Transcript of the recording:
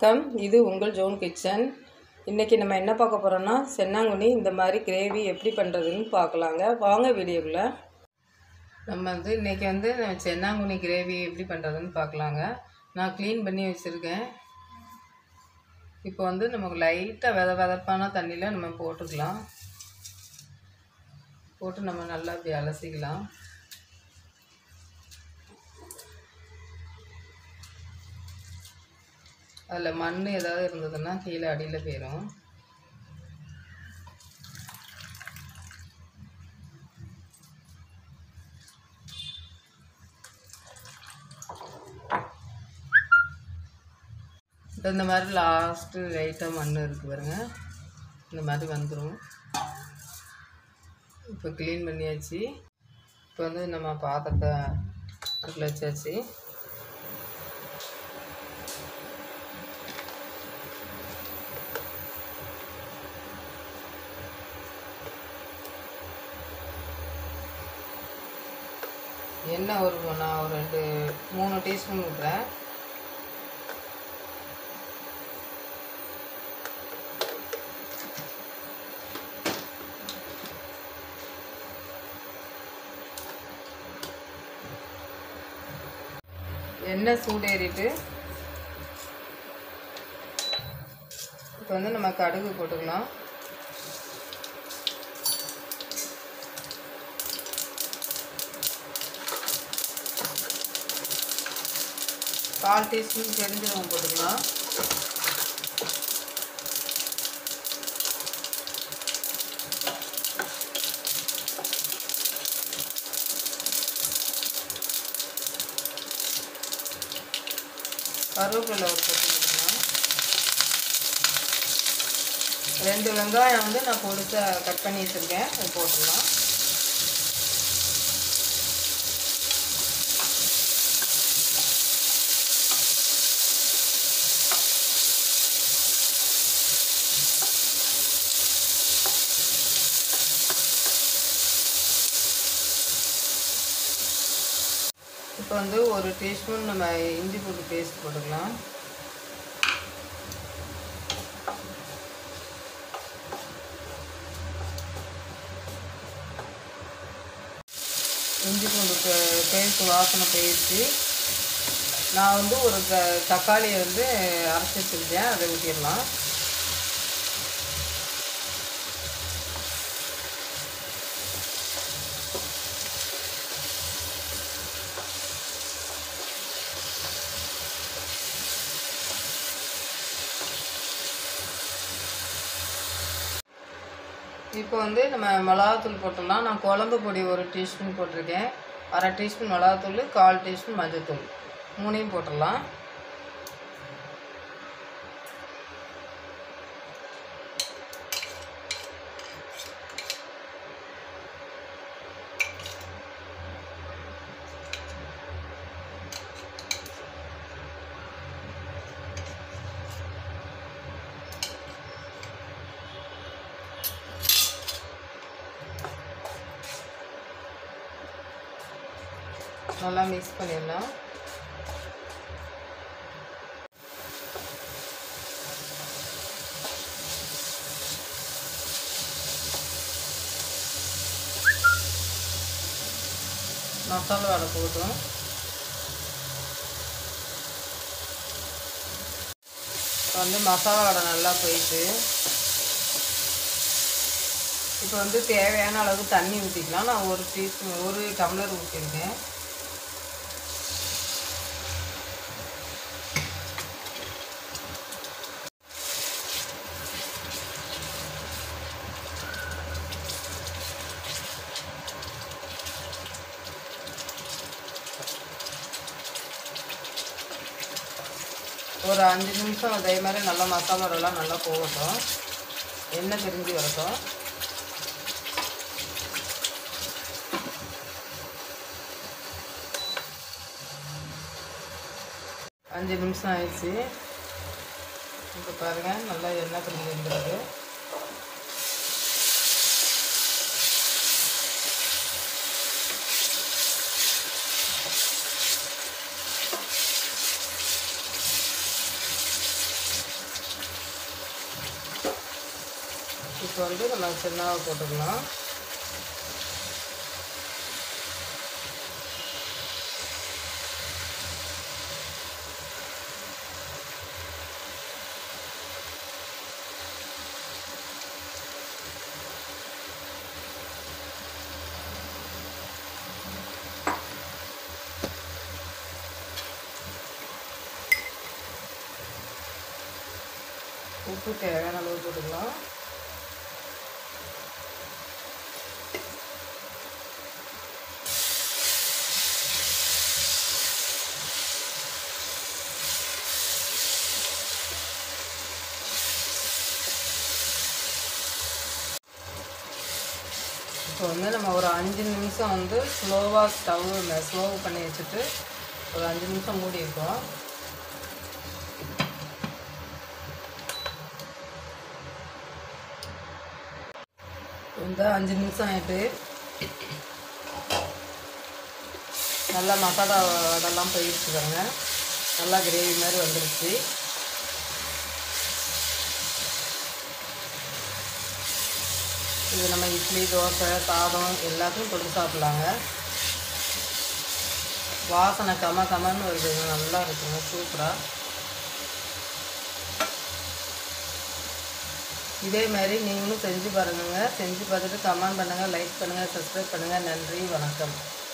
வணக்கம் இது உங்கள் ஜோன் கிச்சன் இன்றைக்கி நம்ம என்ன பார்க்க போகிறோம்னா சென்னாங்குனி இந்த மாதிரி கிரேவி எப்படி பண்ணுறதுன்னு பார்க்கலாங்க வாங்க வீடியோக்குள்ளே நம்ம வந்து இன்றைக்கி வந்து நம்ம சென்னாங்குனி கிரேவி எப்படி பண்ணுறதுன்னு பார்க்கலாங்க நான் க்ளீன் பண்ணி வச்சுருக்கேன் இப்போ வந்து நமக்கு லைட்டாக வித விதப்பான தண்ணியில் நம்ம போட்டுக்கலாம் போட்டு நம்ம நல்லா இப்படி அலசிக்கலாம் அதில் மண் ஏதாவது இருந்ததுன்னா கீழே அடியில் போயிடும் இப்போ இந்த மாதிரி லாஸ்ட்டு லைட்டாக மண் இருக்குது பாருங்க இந்த மாதிரி வந்துடும் இப்போ க்ளீன் பண்ணியாச்சு இப்போ வந்து நம்ம பாத்திரத்தை அடுப்பில் வச்சாச்சு எண்ணெய் ஒரு நான் ஒரு ரெண்டு மூணு டீஸ்பூன் விட்றேன் எண்ணெய் சூடேறிட்டு இப்போ வந்து நம்ம கடுகு போட்டுக்கலாம் கால் டீஸ்பூன் பெருஞ்சீரகம் போட்டுக்கலாம் கருவேப்பிலை ஒரு போட்டு போட்டுக்கலாம் ரெண்டு வெங்காயம் வந்து நான் பொடிச்சா கட் பண்ணி வச்சுருக்கேன் அது போட்டுடலாம் இப்போ வந்து ஒரு டீஸ்பூன் நம்ம இஞ்சி பூண்டு பேஸ்ட் போட்டுக்கலாம் இஞ்சி பூண்டு பேஸ்ட் வாசனை போயிடுச்சு நான் வந்து ஒரு த தக்காளியை வந்து அரைச்சி வச்சுருக்கேன் அதை ஊற்றிடலாம் இப்போ வந்து நம்ம மிளகாத்தூள் போட்டுடலாம் நான் குழம்பு பொடி ஒரு டீஸ்பூன் போட்டிருக்கேன் அரை டீஸ்பூன் மிளகாத்தூள் கால் டீஸ்பூன் மஞ்சள்தூள் மூணையும் போட்டுடலாம் நல்லா மிக்ஸ் பண்ணிடலாம் மசாலா வடை போட்டோம் இப்போ வந்து மசாலா வடை நல்லா போயிட்டு இப்போ வந்து தேவையான அளவுக்கு தண்ணி ஊற்றிக்கலாம் நான் ஒரு டீஸ்பூன் ஒரு டம்ளர் ஊற்றிருக்கேன் ஒரு அஞ்சு நிமிஷம் அதே மாதிரி நல்லா மசாலாவெல்லாம் நல்லா போகட்டும் எண்ணெய் பிரிஞ்சு வரட்டும் அஞ்சு நிமிஷம் ஆயிடுச்சு இப்போ பாருங்கள் நல்லா எண்ணெய் பிரிஞ்சு வந்துருக்கு இப்போ வந்து நம்ம சென்னாவை போட்டுக்கலாம் உப்பு தேவையான அளவு போட்டுக்கலாம் இப்போ வந்து நம்ம ஒரு அஞ்சு நிமிஷம் வந்து ஸ்லோவாக ஸ்டவ் ஸ்லோ பண்ணி வச்சுட்டு ஒரு அஞ்சு நிமிஷம் மூடி வைப்போம் இந்த அஞ்சு நிமிஷம் ஆயிட்டு நல்லா மசாலா வடெல்லாம் போயிடுச்சு பாருங்க நல்லா கிரேவி மாதிரி வந்துருச்சு இது நம்ம இட்லி தோசை சாதம் எல்லாத்துக்கும் தொட்டு சாப்பிட்லாங்க வாசனை கம கமன்னு வருதுங்க நல்லா இருக்குங்க சூப்பராக இதே மாதிரி நீங்களும் செஞ்சு பாருங்க செஞ்சு பார்த்துட்டு கமெண்ட் பண்ணுங்கள் லைக் பண்ணுங்கள் சப்ஸ்கிரைப் பண்ணுங்கள் நன்றி வணக்கம்